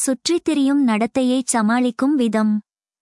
சுற்றித் திரியும் நடத்தையைச் சமாளிக்கும் விதம்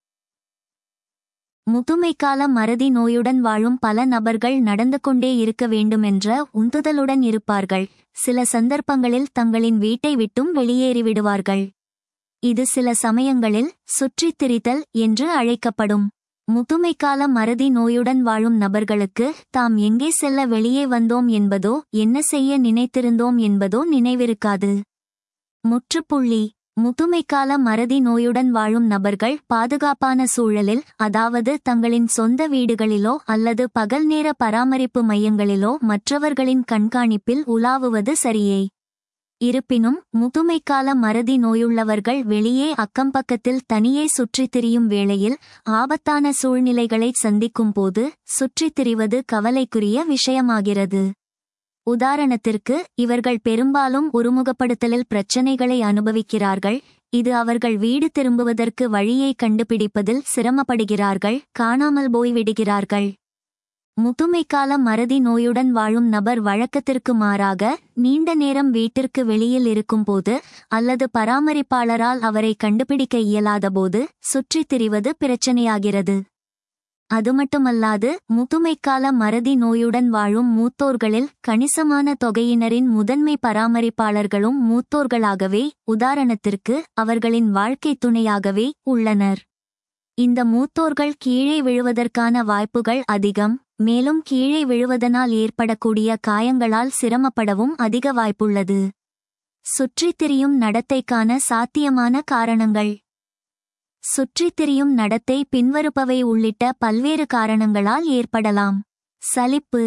முதுமைக்கால மறதி நோயுடன் வாழும் பல நபர்கள் நடந்து கொண்டே இருக்க வேண்டுமென்ற உந்துதலுடன் இருப்பார்கள் சில சந்தர்ப்பங்களில் தங்களின் வீட்டை விட்டும் வெளியேறிவிடுவார்கள் இது சில சமயங்களில் சுற்றித் திரிதல் என்று அழைக்கப்படும் முதுமைக்கால மறதி நோயுடன் வாழும் நபர்களுக்கு தாம் எங்கே செல்ல வெளியே வந்தோம் என்பதோ என்ன செய்ய நினைத்திருந்தோம் என்பதோ நினைவிருக்காது முற்றுப்புள்ளி முதுமைக்கால மறதி நோயுடன் வாழும் நபர்கள் பாதுகாப்பான சூழலில் அதாவது தங்களின் சொந்த வீடுகளிலோ அல்லது பகல் நேர பராமரிப்பு மையங்களிலோ மற்றவர்களின் கண்காணிப்பில் உலாவுவது சரியே இருப்பினும் முதுமைக்கால மறதி நோயுள்ளவர்கள் வெளியே அக்கம்பக்கத்தில் தனியே சுற்றித் திரியும் வேளையில் ஆபத்தான சூழ்நிலைகளை சந்திக்கும் போது சுற்றித் திரிவது கவலைக்குரிய விஷயமாகிறது உதாரணத்திற்கு இவர்கள் பெரும்பாலும் ஒருமுகப்படுத்தலில் பிரச்சனைகளை அனுபவிக்கிறார்கள் இது அவர்கள் வீடு திரும்புவதற்கு வழியை கண்டுபிடிப்பதில் சிரமப்படுகிறார்கள் காணாமல் போய்விடுகிறார்கள் முதுமைக்கால மறதி நோயுடன் வாழும் நபர் வழக்கத்திற்கு மாறாக நீண்ட நேரம் வீட்டிற்கு வெளியில் இருக்கும்போது அல்லது பராமரிப்பாளரால் அவரை கண்டுபிடிக்க இயலாதபோது சுற்றித் திரிவது பிரச்சனையாகிறது அது மட்டுமல்லாது முதுமைக்கால மறதி நோயுடன் வாழும் மூத்தோர்களில் கணிசமான தொகையினரின் முதன்மை பராமரிப்பாளர்களும் மூத்தோர்களாகவே உதாரணத்திற்கு அவர்களின் வாழ்க்கை துணையாகவே உள்ளனர் இந்த மூத்தோர்கள் கீழே விழுவதற்கான வாய்ப்புகள் அதிகம் மேலும் கீழே விழுவதனால் ஏற்படக்கூடிய காயங்களால் சிரமப்படவும் அதிக வாய்ப்புள்ளது சுற்றித் திரியும் நடத்தைக்கான சாத்தியமான காரணங்கள் சுற்றித் திரியும் நடத்தை பின்வருப்பவை உள்ளிட்ட பல்வேறு காரணங்களால் ஏற்படலாம் சலிப்பு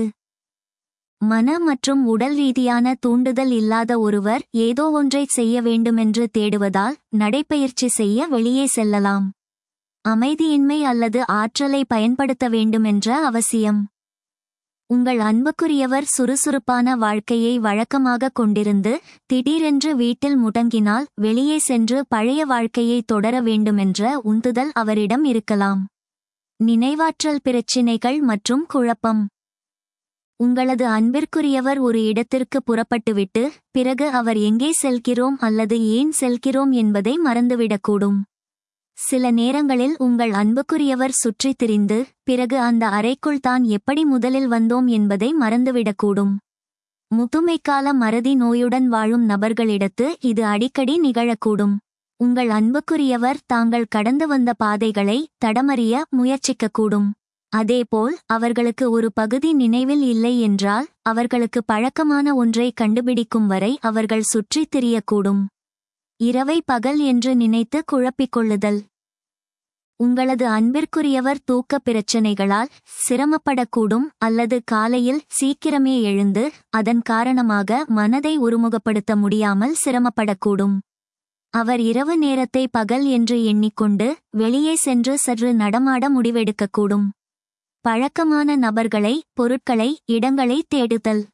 மன மற்றும் உடல் ரீதியான தூண்டுதல் இல்லாத ஒருவர் ஏதோ ஒன்றைச் செய்ய வேண்டுமென்று தேடுவதால் நடைப்பயிற்சி செய்ய வெளியே செல்லலாம் அமைதியின்மை அல்லது ஆற்றலை பயன்படுத்த வேண்டுமென்ற அவசியம் உங்கள் அன்புக்குரியவர் சுறுசுறுப்பான வாழ்க்கையை வழக்கமாக கொண்டிருந்து திடீரென்று வீட்டில் முடங்கினால் வெளியே சென்று பழைய வாழ்க்கையை தொடர வேண்டுமென்ற உந்துதல் அவரிடம் இருக்கலாம் நினைவாற்றல் பிரச்சினைகள் மற்றும் குழப்பம் உங்களது அன்பிற்குரியவர் ஒரு இடத்திற்கு புறப்பட்டுவிட்டு பிறகு அவர் எங்கே செல்கிறோம் அல்லது ஏன் செல்கிறோம் என்பதை மறந்துவிடக்கூடும் சில நேரங்களில் உங்கள் அன்புக்குரியவர் சுற்றித் திரிந்து பிறகு அந்த அறைக்குள் தான் எப்படி முதலில் வந்தோம் என்பதை மறந்துவிடக்கூடும் முதுமைக்கால மறதி நோயுடன் வாழும் நபர்களிடத்து இது அடிக்கடி நிகழக்கூடும் உங்கள் அன்புக்குரியவர் தாங்கள் கடந்து வந்த பாதைகளை தடமறிய முயற்சிக்கக்கூடும் அதேபோல் அவர்களுக்கு ஒரு பகுதி நினைவில் இல்லை என்றால் அவர்களுக்கு பழக்கமான ஒன்றை கண்டுபிடிக்கும் வரை அவர்கள் சுற்றித் திரியக்கூடும் இரவை பகல் என்று நினைத்து குழப்பிக் கொள்ளுதல் உங்களது அன்பிற்குரியவர் தூக்க பிரச்சனைகளால் சிரமப்படக்கூடும் அல்லது காலையில் சீக்கிரமே எழுந்து அதன் காரணமாக மனதை ஒருமுகப்படுத்த முடியாமல் சிரமப்படக்கூடும் அவர் இரவு நேரத்தை பகல் என்று எண்ணிக்கொண்டு வெளியே சென்று சற்று நடமாட முடிவெடுக்கக்கூடும் பழக்கமான நபர்களை பொருட்களை இடங்களை தேடுதல்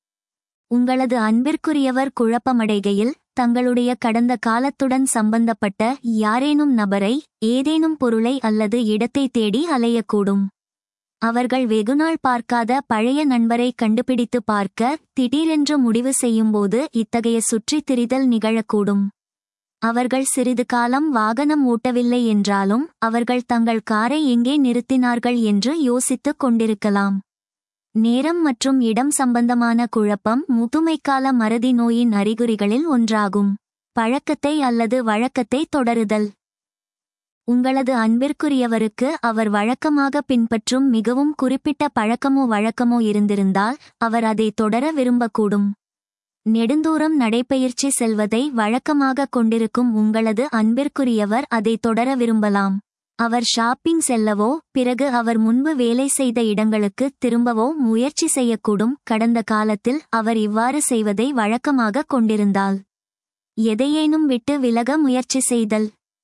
உங்களது அன்பிற்குரியவர் குழப்பமடைகையில் தங்களுடைய கடந்த காலத்துடன் சம்பந்தப்பட்ட யாரேனும் நபரை ஏதேனும் பொருளை அல்லது இடத்தை தேடி அலையக்கூடும் அவர்கள் வெகுநாள் பார்க்காத பழைய நண்பரை கண்டுபிடித்து பார்க்க திடீரென்று முடிவு செய்யும்போது இத்தகைய சுற்றித் திரிதல் நிகழக்கூடும் அவர்கள் சிறிது காலம் வாகனம் ஓட்டவில்லை என்றாலும் அவர்கள் தங்கள் காரை எங்கே நிறுத்தினார்கள் என்று யோசித்துக் கொண்டிருக்கலாம் நேரம் மற்றும் இடம் சம்பந்தமான குழப்பம் முதுமைக்கால மறதி நோயின் அறிகுறிகளில் ஒன்றாகும் பழக்கத்தை அல்லது வழக்கத்தை தொடருதல் உங்களது அன்பிற்குரியவருக்கு அவர் வழக்கமாக பின்பற்றும் மிகவும் குறிப்பிட்ட பழக்கமோ வழக்கமோ இருந்திருந்தால் அவர் அதை தொடர விரும்பக்கூடும் நெடுந்தூரம் நடைப்பயிற்சி செல்வதை வழக்கமாக கொண்டிருக்கும் உங்களது அன்பிற்குரியவர் அதை தொடர விரும்பலாம் அவர் ஷாப்பிங் செல்லவோ பிறகு அவர் முன்பு வேலை செய்த இடங்களுக்கு திரும்பவோ முயற்சி செய்யக்கூடும் கடந்த காலத்தில் அவர் இவ்வாறு செய்வதை வழக்கமாக கொண்டிருந்தால் எதையேனும் விட்டு விலக முயற்சி செய்தல்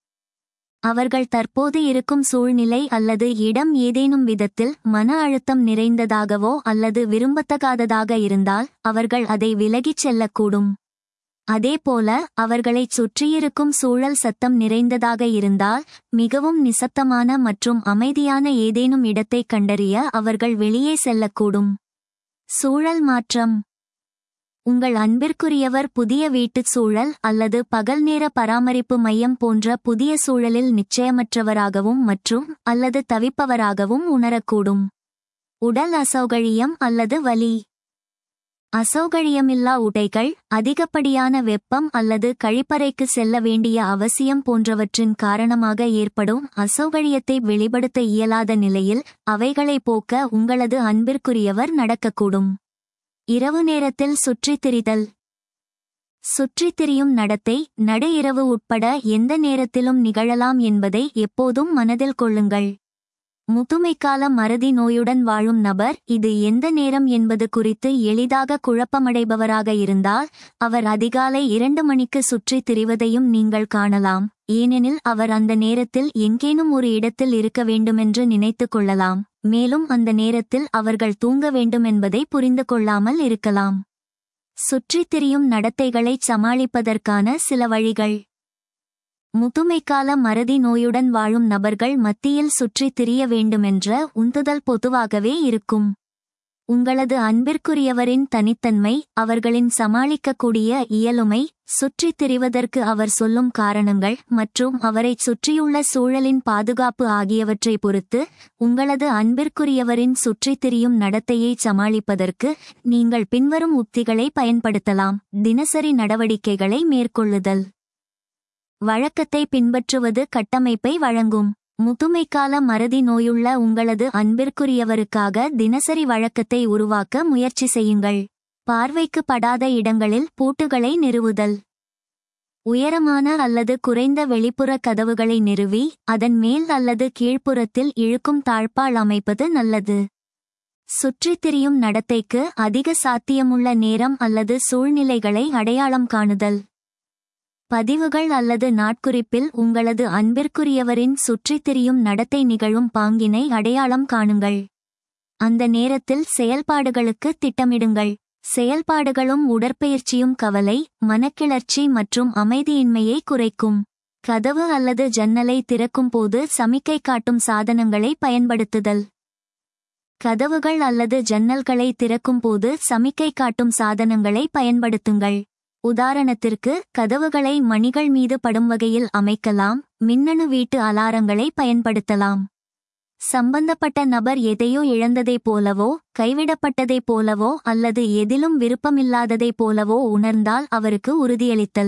அவர்கள் தற்போது இருக்கும் சூழ்நிலை அல்லது இடம் ஏதேனும் விதத்தில் மன அழுத்தம் நிறைந்ததாகவோ அல்லது விரும்பத்தகாததாக இருந்தால் அவர்கள் அதை விலகிச் செல்லக்கூடும் அதேபோல அவர்களைச் சுற்றியிருக்கும் சூழல் சத்தம் நிறைந்ததாக இருந்தால் மிகவும் நிசப்தமான மற்றும் அமைதியான ஏதேனும் இடத்தை கண்டறிய அவர்கள் வெளியே செல்லக்கூடும் சூழல் மாற்றம் உங்கள் அன்பிற்குரியவர் புதிய வீட்டுச் சூழல் அல்லது பகல் நேர பராமரிப்பு மையம் போன்ற புதிய சூழலில் நிச்சயமற்றவராகவும் மற்றும் அல்லது தவிப்பவராகவும் உணரக்கூடும் உடல் அசௌகரியம் அல்லது வலி அசௌகரியமில்லா உடைகள் அதிகப்படியான வெப்பம் அல்லது கழிப்பறைக்கு செல்ல வேண்டிய அவசியம் போன்றவற்றின் காரணமாக ஏற்படும் அசௌகரியத்தை வெளிப்படுத்த இயலாத நிலையில் அவைகளை போக்க உங்களது அன்பிற்குரியவர் நடக்கக்கூடும் இரவு நேரத்தில் சுற்றித் திரிதல் சுற்றித் திரியும் நடத்தை நடு இரவு உட்பட எந்த நேரத்திலும் நிகழலாம் என்பதை எப்போதும் மனதில் கொள்ளுங்கள் முதுமைக்கால மறதி நோயுடன் வாழும் நபர் இது எந்த நேரம் என்பது குறித்து எளிதாக குழப்பமடைபவராக இருந்தால் அவர் அதிகாலை இரண்டு மணிக்கு சுற்றித் திரிவதையும் நீங்கள் காணலாம் ஏனெனில் அவர் அந்த நேரத்தில் எங்கேனும் ஒரு இடத்தில் இருக்க வேண்டுமென்று நினைத்துக் கொள்ளலாம் மேலும் அந்த நேரத்தில் அவர்கள் தூங்க வேண்டுமென்பதை புரிந்து கொள்ளாமல் இருக்கலாம் சுற்றித் திரியும் நடத்தைகளைச் சமாளிப்பதற்கான சில வழிகள் முதுமைக்கால மறதி நோயுடன் வாழும் நபர்கள் மத்தியில் சுற்றித் திரிய வேண்டுமென்ற உந்துதல் பொதுவாகவே இருக்கும் உங்களது அன்பிற்குரியவரின் தனித்தன்மை அவர்களின் சமாளிக்கக்கூடிய இயலுமை சுற்றித் திரிவதற்கு அவர் சொல்லும் காரணங்கள் மற்றும் அவரைச் சுற்றியுள்ள சூழலின் பாதுகாப்பு ஆகியவற்றை பொறுத்து உங்களது அன்பிற்குரியவரின் சுற்றித் திரியும் நடத்தையை சமாளிப்பதற்கு நீங்கள் பின்வரும் உத்திகளை பயன்படுத்தலாம் தினசரி நடவடிக்கைகளை மேற்கொள்ளுதல் வழக்கத்தை பின்பற்றுவது கட்டமைப்பை வழங்கும் முதுமைக்கால மறதி நோயுள்ள உங்களது அன்பிற்குரியவருக்காக தினசரி வழக்கத்தை உருவாக்க முயற்சி செய்யுங்கள் பார்வைக்கு படாத இடங்களில் பூட்டுகளை நிறுவுதல் உயரமான அல்லது குறைந்த வெளிப்புற கதவுகளை நிறுவி அதன் மேல் அல்லது கீழ்ப்புறத்தில் இழுக்கும் தாழ்பால் அமைப்பது நல்லது சுற்றித் திரியும் நடத்தைக்கு அதிக சாத்தியமுள்ள நேரம் அல்லது சூழ்நிலைகளை அடையாளம் காணுதல் பதிவுகள் அல்லது நாட்குறிப்பில் உங்களது அன்பிற்குரியவரின் சுற்றித் திரியும் நடத்தை நிகழும் பாங்கினை அடையாளம் காணுங்கள் அந்த நேரத்தில் செயல்பாடுகளுக்கு திட்டமிடுங்கள் செயல்பாடுகளும் உடற்பயிற்சியும் கவலை மனக்கிளர்ச்சி மற்றும் அமைதியின்மையை குறைக்கும் கதவு அல்லது ஜன்னலை திறக்கும் போது சமிக்கை காட்டும் சாதனங்களை பயன்படுத்துதல் கதவுகள் அல்லது ஜன்னல்களை திறக்கும் போது சமிக்கை காட்டும் சாதனங்களை பயன்படுத்துங்கள் உதாரணத்திற்கு கதவுகளை மணிகள் மீது படும் வகையில் அமைக்கலாம் மின்னணு வீட்டு அலாரங்களை பயன்படுத்தலாம் சம்பந்தப்பட்ட நபர் எதையோ இழந்ததைப் போலவோ கைவிடப்பட்டதைப் போலவோ அல்லது எதிலும் விருப்பமில்லாததைப் போலவோ உணர்ந்தால் அவருக்கு உறுதியளித்தல்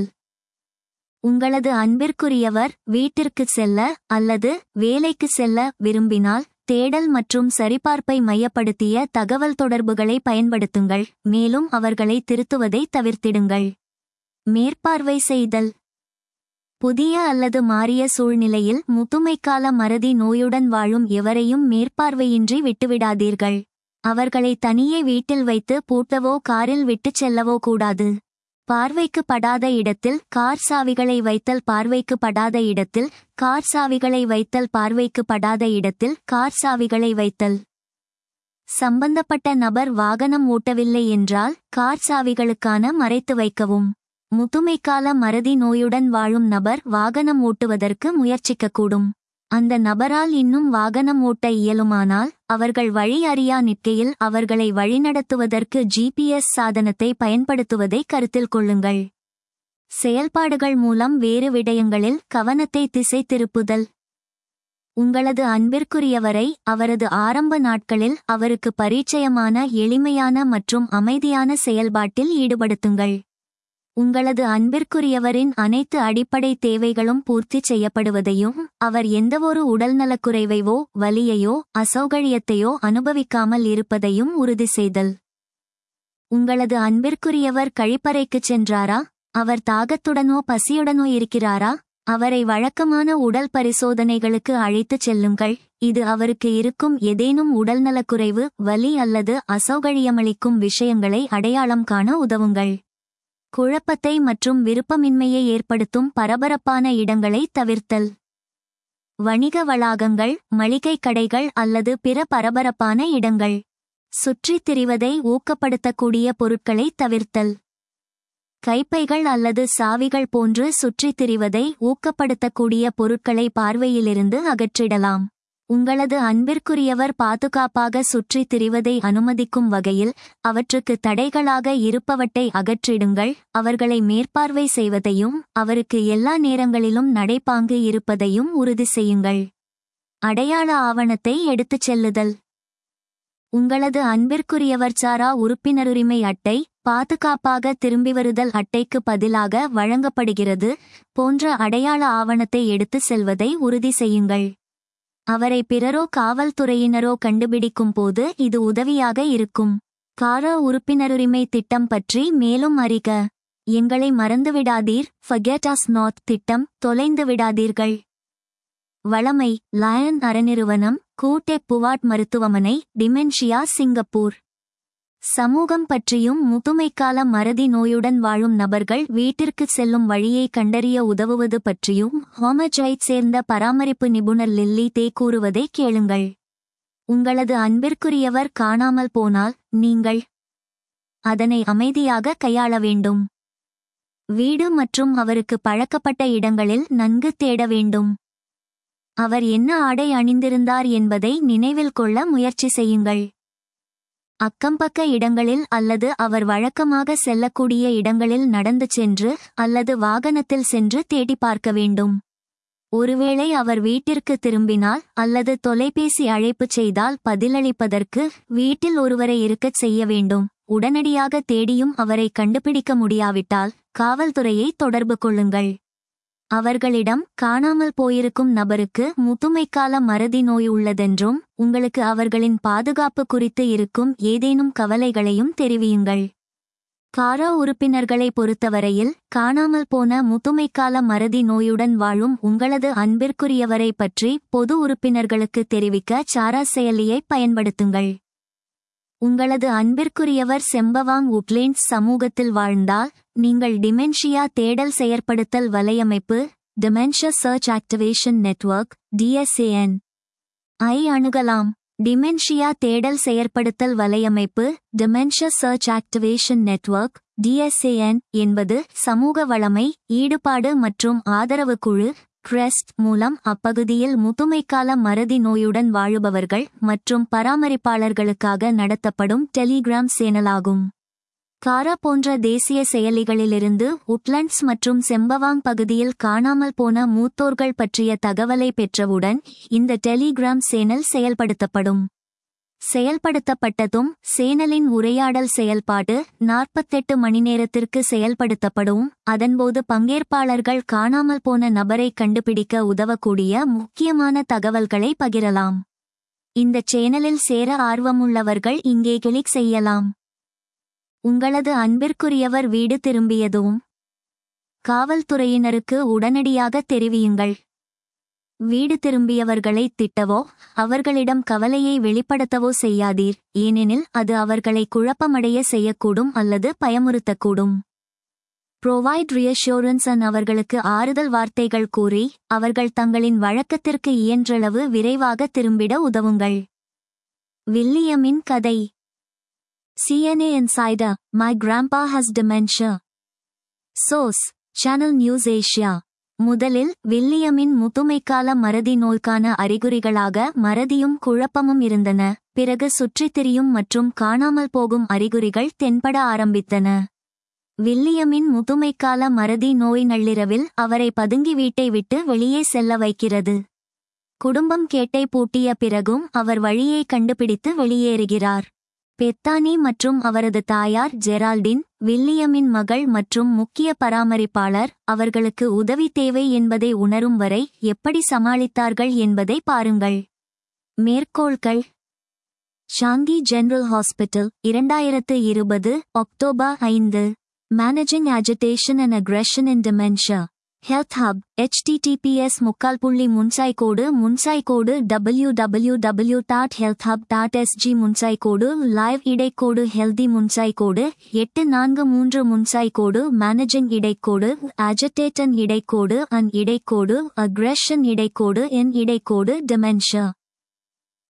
உங்களது அன்பிற்குரியவர் வீட்டிற்கு செல்ல அல்லது வேலைக்கு செல்ல விரும்பினால் தேடல் மற்றும் சரிபார்ப்பை மையப்படுத்திய தகவல் தொடர்புகளை பயன்படுத்துங்கள் மேலும் அவர்களை திருத்துவதை தவிர்த்திடுங்கள் மேற்பார்வை செய்தல் புதிய அல்லது மாறிய சூழ்நிலையில் முதுமைக்கால மறதி நோயுடன் வாழும் எவரையும் மேற்பார்வையின்றி விட்டுவிடாதீர்கள் அவர்களை தனியே வீட்டில் வைத்து பூட்டவோ காரில் விட்டுச் செல்லவோ கூடாது பார்வைக்கு படாத இடத்தில் கார் சாவிகளை வைத்தல் பார்வைக்கு படாத இடத்தில் கார் சாவிகளை வைத்தல் பார்வைக்கு படாத இடத்தில் கார் சாவிகளை வைத்தல் சம்பந்தப்பட்ட நபர் வாகனம் ஓட்டவில்லை என்றால் கார் சாவிகளுக்கான மறைத்து வைக்கவும் முதுமைக்கால மறதி நோயுடன் வாழும் நபர் வாகனம் ஓட்டுவதற்கு முயற்சிக்கக்கூடும் அந்த நபரால் இன்னும் வாகனம் ஓட்ட இயலுமானால் அவர்கள் வழி அறியா நிற்கையில் அவர்களை வழிநடத்துவதற்கு ஜிபிஎஸ் சாதனத்தை பயன்படுத்துவதை கருத்தில் கொள்ளுங்கள் செயல்பாடுகள் மூலம் வேறு விடயங்களில் கவனத்தை திசை திருப்புதல் உங்களது அன்பிற்குரியவரை அவரது ஆரம்ப நாட்களில் அவருக்கு பரிச்சயமான எளிமையான மற்றும் அமைதியான செயல்பாட்டில் ஈடுபடுத்துங்கள் உங்களது அன்பிற்குரியவரின் அனைத்து அடிப்படை தேவைகளும் பூர்த்தி செய்யப்படுவதையும் அவர் எந்தவொரு உடல்நலக்குறைவைவோ வலியையோ அசௌகரியத்தையோ அனுபவிக்காமல் இருப்பதையும் உறுதி செய்தல் உங்களது அன்பிற்குரியவர் கழிப்பறைக்குச் சென்றாரா அவர் தாகத்துடனோ பசியுடனோ இருக்கிறாரா அவரை வழக்கமான உடல் பரிசோதனைகளுக்கு அழைத்துச் செல்லுங்கள் இது அவருக்கு இருக்கும் ஏதேனும் உடல்நலக்குறைவு வலி அல்லது அசௌகரியமளிக்கும் விஷயங்களை அடையாளம் காண உதவுங்கள் குழப்பத்தை மற்றும் விருப்பமின்மையை ஏற்படுத்தும் பரபரப்பான இடங்களை தவிர்த்தல் வணிக வளாகங்கள் மளிகை கடைகள் அல்லது பிற பரபரப்பான இடங்கள் சுற்றித் திரிவதை ஊக்கப்படுத்தக்கூடிய பொருட்களை தவிர்த்தல் கைப்பைகள் அல்லது சாவிகள் போன்று சுற்றித் திரிவதை ஊக்கப்படுத்தக்கூடிய பொருட்களை பார்வையிலிருந்து அகற்றிடலாம் உங்களது அன்பிற்குரியவர் பாதுகாப்பாக சுற்றித் திரிவதை அனுமதிக்கும் வகையில் அவற்றுக்கு தடைகளாக இருப்பவற்றை அகற்றிடுங்கள் அவர்களை மேற்பார்வை செய்வதையும் அவருக்கு எல்லா நேரங்களிலும் நடைபாங்கு இருப்பதையும் உறுதி செய்யுங்கள் அடையாள ஆவணத்தை எடுத்துச் செல்லுதல் உங்களது அன்பிற்குரியவர் சாரா உறுப்பினருரிமை அட்டை பாதுகாப்பாக திரும்பி வருதல் அட்டைக்கு பதிலாக வழங்கப்படுகிறது போன்ற அடையாள ஆவணத்தை எடுத்துச் செல்வதை உறுதி செய்யுங்கள் அவரை பிறரோ காவல்துறையினரோ கண்டுபிடிக்கும் போது இது உதவியாக இருக்கும் காரோ உறுப்பினருரிமை திட்டம் பற்றி மேலும் அறிக எங்களை மறந்துவிடாதீர் ஃபர்கெட் அஸ் நாட் திட்டம் தொலைந்து விடாதீர்கள் வளமை லயன் அறநிறுவனம் கூட்டே புவாட் மருத்துவமனை டிமென்ஷியா சிங்கப்பூர் சமூகம் பற்றியும் முதுமைக்கால மறதி நோயுடன் வாழும் நபர்கள் வீட்டிற்கு செல்லும் வழியை கண்டறிய உதவுவது பற்றியும் ஹோமஜைட் சேர்ந்த பராமரிப்பு நிபுணர் லில்லி தே கூறுவதை கேளுங்கள் உங்களது அன்பிற்குரியவர் காணாமல் போனால் நீங்கள் அதனை அமைதியாக கையாள வேண்டும் வீடு மற்றும் அவருக்கு பழக்கப்பட்ட இடங்களில் நன்கு தேட வேண்டும் அவர் என்ன ஆடை அணிந்திருந்தார் என்பதை நினைவில் கொள்ள முயற்சி செய்யுங்கள் அக்கம்பக்க இடங்களில் அல்லது அவர் வழக்கமாக செல்லக்கூடிய இடங்களில் நடந்து சென்று அல்லது வாகனத்தில் சென்று தேடி பார்க்க வேண்டும் ஒருவேளை அவர் வீட்டிற்கு திரும்பினால் அல்லது தொலைபேசி அழைப்பு செய்தால் பதிலளிப்பதற்கு வீட்டில் ஒருவரை இருக்கச் செய்ய வேண்டும் உடனடியாக தேடியும் அவரை கண்டுபிடிக்க முடியாவிட்டால் காவல்துறையை தொடர்பு கொள்ளுங்கள் அவர்களிடம் காணாமல் போயிருக்கும் நபருக்கு முதுமைக்கால மறதி நோய் உள்ளதென்றும் உங்களுக்கு அவர்களின் பாதுகாப்பு குறித்து இருக்கும் ஏதேனும் கவலைகளையும் தெரிவியுங்கள் காரோ உறுப்பினர்களை பொறுத்தவரையில் காணாமல் போன முதுமைக்கால மறதி நோயுடன் வாழும் உங்களது அன்பிற்குரியவரை பற்றி பொது உறுப்பினர்களுக்கு தெரிவிக்க சாரா செயலியை பயன்படுத்துங்கள் உங்களது அன்பிற்குரியவர் செம்பவாங் உட்லேண்ட்ஸ் சமூகத்தில் வாழ்ந்தால் நீங்கள் டிமென்ஷியா தேடல் செயற்படுத்தல் வலையமைப்பு dementia search activation network D S A N ஐ அணுகலாம் டிமென்ஷியா தேடல் செயற்படுத்தல் வலையமைப்பு dementia search activation network D S A N என்பது சமூக வளமை ஈடுபாடு மற்றும் ஆதரவு குழு கிரெஸ்ட் மூலம் அப்பகுதியில் முதுமைக்கால மறதி நோயுடன் வாழுபவர்கள் மற்றும் பராமரிப்பாளர்களுக்காக நடத்தப்படும் டெலிகிராம் சேனலாகும் காரா போன்ற தேசிய செயலிகளிலிருந்து உட்லண்ட்ஸ் மற்றும் செம்பவாங் பகுதியில் காணாமல் போன மூத்தோர்கள் பற்றிய தகவலை பெற்றவுடன் இந்த டெலிகிராம் சேனல் செயல்படுத்தப்படும் செயல்படுத்தப்பட்டதும் சேனலின் உரையாடல் செயல்பாடு நாற்பத்தெட்டு மணி நேரத்திற்கு செயல்படுத்தப்படும் அதன்போது பங்கேற்பாளர்கள் காணாமல் போன நபரை கண்டுபிடிக்க உதவக்கூடிய முக்கியமான தகவல்களை பகிரலாம் இந்த சேனலில் சேர ஆர்வமுள்ளவர்கள் இங்கே கிளிக் செய்யலாம் உங்களது அன்பிற்குரியவர் வீடு திரும்பியதும் காவல்துறையினருக்கு உடனடியாக தெரிவியுங்கள் வீடு திரும்பியவர்களை திட்டவோ அவர்களிடம் கவலையை வெளிப்படுத்தவோ செய்யாதீர் ஏனெனில் அது அவர்களை குழப்பமடைய செய்யக்கூடும் அல்லது பயமுறுத்தக்கூடும் ப்ரொவைட் ரியஷூரன்ஸ் அன் அவர்களுக்கு ஆறுதல் வார்த்தைகள் கூறி அவர்கள் தங்களின் வழக்கத்திற்கு இயன்றளவு விரைவாக திரும்பிட உதவுங்கள் வில்லியமின் கதை C N A insider my grandpa has dementia சோஸ் சேனல் நியூஸ் ஏஷியா முதலில் வில்லியமின் முதுமைக்கால மறதி நோய்க்கான அறிகுறிகளாக மறதியும் குழப்பமும் இருந்தன பிறகு சுற்றித் திரியும் மற்றும் காணாமல் போகும் அறிகுறிகள் தென்பட ஆரம்பித்தன வில்லியமின் முதுமைக்கால மறதி நோய் நள்ளிரவில் அவரை பதுங்கி வீட்டை விட்டு வெளியே செல்ல வைக்கிறது குடும்பம் கேட்டை பூட்டிய பிறகும் அவர் வழியை கண்டுபிடித்து வெளியேறுகிறார் பெத்தானி மற்றும் அவரது தாயார் ஜெரால்டின் வில்லியமின் மகள் மற்றும் முக்கிய பராமரிப்பாளர் அவர்களுக்கு உதவி தேவை என்பதை உணரும் வரை எப்படி சமாளித்தார்கள் என்பதை பாருங்கள் மேற்கோள்கள் ஷாங்கி ஜெனரல் ஹாஸ்பிட்டல் இரண்டாயிரத்து இருபது அக்டோபர் ஐந்து managing agitation and aggression in dementia health hub https முக்கால் புள்ளி முன்சாய் கோடு முன்சாய் கோடு W W W dot health hub dot S G முன்சாய் கோடு லைவ் இடைக்கோடு ஹெல்தி முன்சாய் கோடு எட்டு நான்கு மூன்று முன்சாய் கோடு மேனேஜிங் இடைக்கோடு அஜிடேட்டன் இடைக்கோடு அன் இடைக்கோடு அக்ரெஷன் இடைக்கோடு என் இடைக்கோடு dementia